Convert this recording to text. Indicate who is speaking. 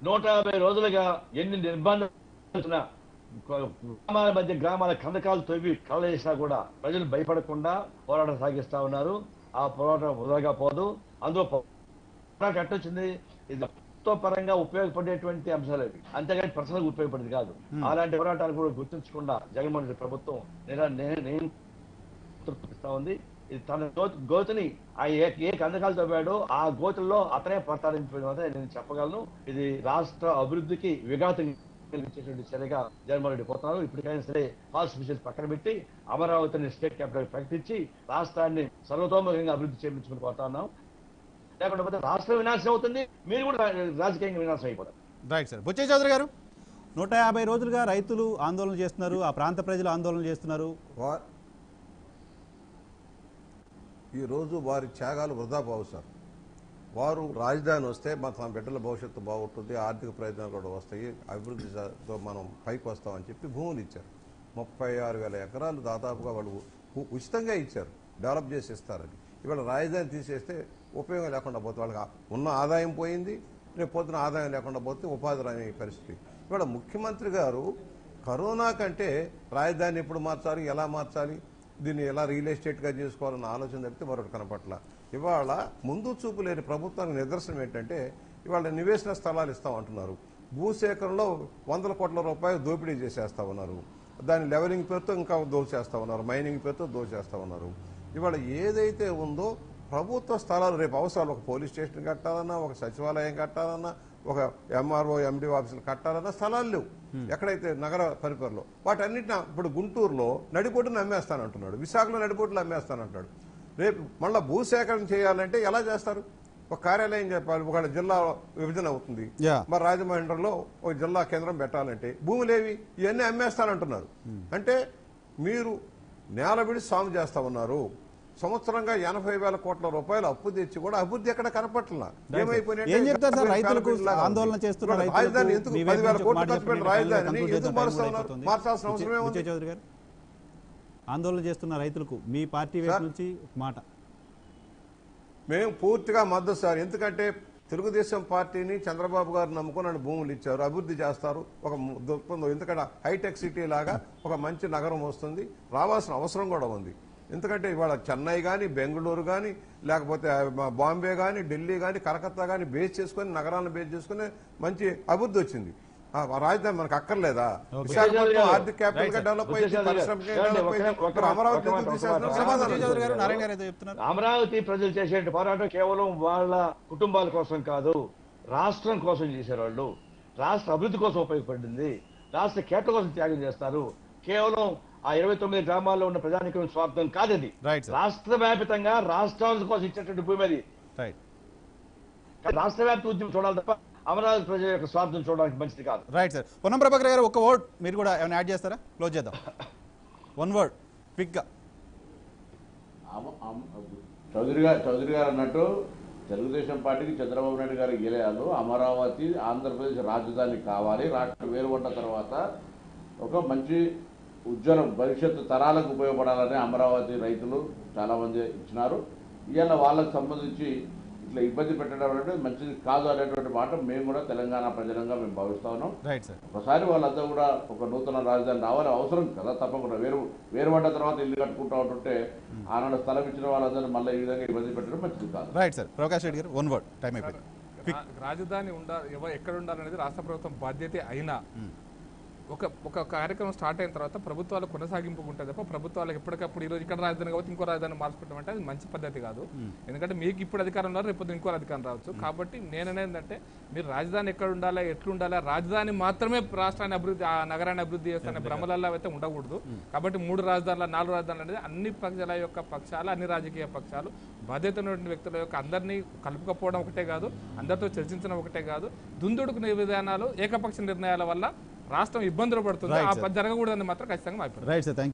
Speaker 1: నూట యాభై రోజులుగా ఎన్ని నిర్బంధాలు వచ్చినా, గ్రామాల మధ్య గ్రామాల కందకాలు తవ్వి కళ్ళేసినా కూడా ప్రజలు భయపడకుండా పోరాటం సాగిస్తా ఉన్నారు ఆ పోరాటం వృధాగా పోదు అందులో పో- పోరాటం ఎట్టొచ్చింది ఇది ప్రభుత్వ పరంగా ఉపయోగపడేటువంటి అంశాలు ఇవి అంతేగాని పర్సనల్ ఉపయోగపడేది కాదు అలాంటి పోరాటాలు కూడా గుర్తుంచకుండా జగన్మోహన్ రెడ్డి ప్రభుత్వం నిరా- నే- నేను తృప్తిస్తా ఉంది ఇది తన గో- గోతుని ఆ ఏ ఏ కందకాలు తవ్వాడో ఆ గోతుల్లో అతనే పడతాడని మాత్రం నేను చెప్పగలను ఇది రాష్ట్ర అభివృద్ధికి విఘాతం కలిగించేటువంటి చర్యగా జగన్మోహన్ రెడ్డి పోతున్నారు ఇప్పటికైనా సరే ఫాల్స్ మిషన్స్ పక్కన పెట్టి అమరావతిని స్టేట్ క్యాపిటల్ ప్రకటించి రాష్ట్రాన్ని సర్వతోముఖంగా అభివృద్ధి చేయించుకుని పోతా ఉన్నాం లేకుండా పోతే రాష్ట్రం వినాశనం అవుతుంది మీరు కూడా రా- రాజకీయంగా వినాశనం అయిపోతారు
Speaker 2: రైట్ సార్ బుచ్చయ్య చౌదరి గారు నూట యాభై రోజులుగా రైతులు ఆందోళన చేస్తున్నారు ఆ ప్రాంత ప్రజలు ఆందోళన చేస్తున్నారు
Speaker 3: వా ఈరోజు వారి త్యాగాలు వృధా పోవు సార్ వారు రాజధాని వస్తే మా తమ బిడ్డల భవిష్యత్తు బాగుంటుంది ఆర్థిక ప్రయోజనాలు కూడా వస్తాయి అభివృద్ధితో మనం పైకి వస్తామని చెప్పి భూములు ఇచ్చారు ముప్పై ఆరు వేల ఎకరాలు దాదాపుగా వాళ్ళు ఉ- ఉచితంగా ఇచ్చారు డెవలప్ చేసి ఇస్తారని ఇవాళ రాజధాని తీసేస్తే ఉపయోగం లేకుండా పోతే వాళ్ళకి ఆ- ఉన్న ఆదాయం పోయింది రేపు పొద్దున ఆదాయం లేకుండా పోతే ఉపాధి రాని పరిస్థితి ఇవాళ ముఖ్యమంత్రి గారు కరోనా కంటే రాజధాని ఎప్పుడు మార్చాలి ఎలా మార్చాలి దీన్ని ఎలా రియల్ ఎస్టేట్గా చేసుకోవాలన్న ఆలోచన తప్పితే మరొకటి కనపట్ల ఇవాళ ముందు చూపు లేని ప్రభుత్వానికి నిదర్శనం ఏంటంటే ఇవాళ నివేశన స్థలాలు ఇస్తామంటున్నారు భూసేకరణలో వందల కోట్ల రూపాయలు దోపిడీ చేసేస్తా ఉన్నారు దాని లెవెలింగ్ పేరుతో ఇంకా దోచేస్తా ఉన్నారు మైనింగ్ పేరుతో దోచేస్తా ఉన్నారు ఇవాళ ఏదైతే ఉందో ప్రభుత్వ స్థలాలు రేపు అవసరాలు ఒక పోలీస్ స్టేషన్ కట్టాలన్నా ఒక సచివాలయం కట్టాలన్నా ఒక ఎంఆర్ఓ ఎండి ఆఫీసులు కట్టాలన్నా స్థలాలు లేవు ఎక్కడైతే నగర పరిపరలో వాటన్నిటిని ఇప్పుడు గుంటూరులో నడిపోటును అమ్మేస్తానంటున్నాడు విశాఖలో నడిపోటులు అమ్మేస్తానంటున్నాడు రేపు మళ్ళీ భూసేకరణ చేయాలంటే ఎలా చేస్తారు ఒక కార్యాలయం చెప్పాలి ఒక జిల్లా విభజన అవుతుంది
Speaker 2: Yeah.
Speaker 3: మరి రాజమండ్రిలో ఒక జిల్లా కేంద్రం పెట్టాలంటే భూములేవి ఇవన్నీ అమ్మేస్తానంటున్నారు అంటే మీరు నేల విడి సాగు చేస్తా ఉన్నారు సంవత్సరంగా ఎనభై వేల కోట్ల రూపాయలు అప్పు తెచ్చి కూడా అభివృద్ధి ఎక్కడ కనపట్ల ఏమైపోయినాయంటే
Speaker 2: ఏం చెప్తారు సార్
Speaker 3: ఇంకా
Speaker 2: రైతులకు
Speaker 3: లాగా ఉంది.
Speaker 2: ఆందోళన చేస్తున్న
Speaker 3: ఇవాళ
Speaker 2: రైతులకు
Speaker 3: రాజధాని ఎందుకు
Speaker 2: మీ వైపు
Speaker 3: పదివేల
Speaker 2: నుంచి ఒక
Speaker 3: కోట్లు
Speaker 2: మాట
Speaker 3: ఖర్చు పెట్టి
Speaker 2: చెప్పండి.
Speaker 3: రాజధానిని
Speaker 2: కంక్లూడ్
Speaker 3: ఎందుకు
Speaker 2: చేద్దాం,
Speaker 3: మారుస్తా
Speaker 2: టైం
Speaker 3: ఉన్నారు
Speaker 2: అయిపోతుంది.
Speaker 3: మార్చాల్సిన అవసరం
Speaker 2: బుచ్చయ్య
Speaker 3: ఏముంది
Speaker 2: చౌదరి గారు ఆందోళన చేస్తున్న రైతులకు మీ పార్టీ వైపు
Speaker 3: సార్.
Speaker 2: నుంచి ఒక మాట
Speaker 3: మేము పూర్తిగా మద్దతు సార్ ఎందుకంటే తెలుగుదేశం పార్టీని చంద్రబాబు గారు నమ్ముకుని వాళ్ళు భూములు ఇచ్చారు అభివృద్ధి చేస్తారు ఒక ము- దృక్పథం ఎందుకంటే హైటెక్ సిటీ లాగా ఒక మంచి నగరం వస్తుంది రావాల్సిన అవసరం కూడా ఉంది ఎందుకంటే ఇవాళ చెన్నై కానీ బెంగళూరు కానీ లేకపోతే ఆ, బాంబే కానీ ఢిల్లీ కానీ కలకత్తా కానీ బేస్ చేసుకొని నగరాలను బేస్ చేసుకుని మంచి అభివృద్ధి వచ్చింది ఆ రాజధాని మనకు అక్కర్లేదా విశాఖపట్నం ఆర్థిక క్యాపిటల్ గా డెవలప్ అయింది
Speaker 1: బుచ్చయ్య చౌదరి గారు.
Speaker 3: పారిశ్రామికంగా
Speaker 1: ఏమండి,
Speaker 3: డెవలప్
Speaker 1: ఒక-
Speaker 3: అయింది
Speaker 1: ఒక-
Speaker 3: ఇక్కడ అమరావతి
Speaker 1: ఒక-
Speaker 3: ఎందుకు
Speaker 1: ఒక-
Speaker 3: తీసేస్తున్నారు?
Speaker 1: ఒక-
Speaker 3: సమాధానం
Speaker 2: బుచ్చయ్య చౌదరి గారు
Speaker 3: చెప్పండి.
Speaker 2: నారాయణ గారు ఏదో చెప్తున్నారు
Speaker 1: అమరావతి ప్రజలు చేసే పోరాటం కేవలం వాళ్ళ కుటుంబాల కోసం కాదు రాష్ట్రం కోసం చేశారు వాళ్ళు రాష్ట్ర అభివృద్ధి కోసం ఉపయోగపడింది రాష్ట్ర కేట కోసం త్యాగం చేస్తారు కేవలం ఆ ఇరవై తొమ్మిది గ్రామాల్లో ఉన్న ప్రజానికం స్వార్థం కాదది
Speaker 2: Right, sir.
Speaker 1: రాష్ట్ర వ్యాపితంగా రాష్ట్రాల కోసం ఇచ్చేటువంటి భూమి అది
Speaker 2: రైట్
Speaker 1: కానీ రాష్ట్ర వ్యాప్త ఉద్యమం చూడాలి తప్ప అమరావతి ప్రజల యొక్క స్వార్థం చూడడానికి మంచిది కాదు
Speaker 2: రైట్ సార్ పొన్నం ప్రభాకర్ గారు ఒక వర్డ్ మీరు కూడా ఏమైనా యాడ్ చేస్తారా క్లోజ్ చేద్దాం వన్ వర్డ్ క్విక్గా
Speaker 4: అమ- అమ- చౌదరి గారు చౌదరి గారు అన్నట్టు తెలుగుదేశం పార్టీకి చంద్రబాబు నాయుడు గారు గెలయాలు అమరావతి ఆంధ్రప్రదేశ్ రాజధాని కావాలి రాష్ట్రం వేరుపడ్డ తర్వాత ఒక మంచి ఉజ్వలం భవిష్యత్తు తరాలకు ఉపయోగపడాలని అమరావతి రైతులు చాలా మంది ఇచ్చినారు ఇవాళ వాళ్ళకు సంబంధించి ఇట్లా ఇబ్బంది పెట్టడం అనేది మంచిది కాదు అనేటువంటి మాట మేము కూడా తెలంగాణ ప్రజలంగా మేము భావిస్తా ఉన్నాం
Speaker 2: రైట్ సార్
Speaker 4: ఒకసారి వాళ్ళంతా కూడా ఒక నూతన రాజధాని రావాలి అవసరం కదా తప్పకుండా వేరు వేరుపడ్డ తర్వాత ఇల్లు కట్టుకుంటా ఉంటుంటే ఆనాడు స్థలం ఇచ్చిన వాళ్ళందరూ మళ్ళీ ఈ విధంగా ఇబ్బంది పెట్టడం మంచిది కాదు
Speaker 2: రైట్ సార్ ప్రకాష్ రెడ్డి గారు వన్ వర్డ్ టైం అయిపోయింది
Speaker 5: రా- రాజధాని ఉండ ఎవ- ఎక్కడ ఉండాలనేది రాష్ట్ర ప్రభుత్వం బాధ్యతే అయినా ఒక ఒక కార్యక్రమం స్టార్ట్ అయిన తర్వాత ప్రభుత్వాలు కొనసాగింపు ఉంటుంది తప్ప ప్రభుత్వాలకు ఎప్పటికప్పుడు ఈరోజు ఇక్కడ రాజధాని కాబట్టి ఇంకో రాజధాని మార్చుకుంటాం అంటే అది మంచి పద్ధతి కాదు ఎందుకంటే మీకు ఇప్పుడు అధికారం ఉన్నారు రేపు పొద్దున్న ఇంకో అధికారం రావచ్చు కాబట్టి నేనేంటంటే మీరు రాజధాని ఎక్కడ ఉండాలా ఎట్లా ఉండాలా రాజధాని మాత్రమే రాష్ట్రాన్ని అభివృద్ధి ఆ నగరాన్ని అభివృద్ధి చేస్తానే భ్రమలలో అయితే ఉండకూడదు కాబట్టి మూడు రాజధానుల నాలుగు రాజధానులు అనేది అన్ని పక్షాల యొక్క పక్షాలు అన్ని రాజకీయ పక్షాలు బాధ్యత ఉన్నటువంటి వ్యక్తుల యొక్క అందరినీ కలుపుకపోవడం ఒకటే కాదు అందరితో చర్చించడం ఒకటే కాదు దుందుడుకు విధానాలు ఏకపక్ష నిర్ణయాల వల్ల రాష్ట్రం ఇబ్బందులు పడుతుంది
Speaker 2: Right,
Speaker 5: ఆ
Speaker 2: sir.
Speaker 5: పని జరగకూడదని మాత్రం ఖచ్చితంగా మా అభిప్రాయం
Speaker 2: రైట్ సార్ థ్యాంక్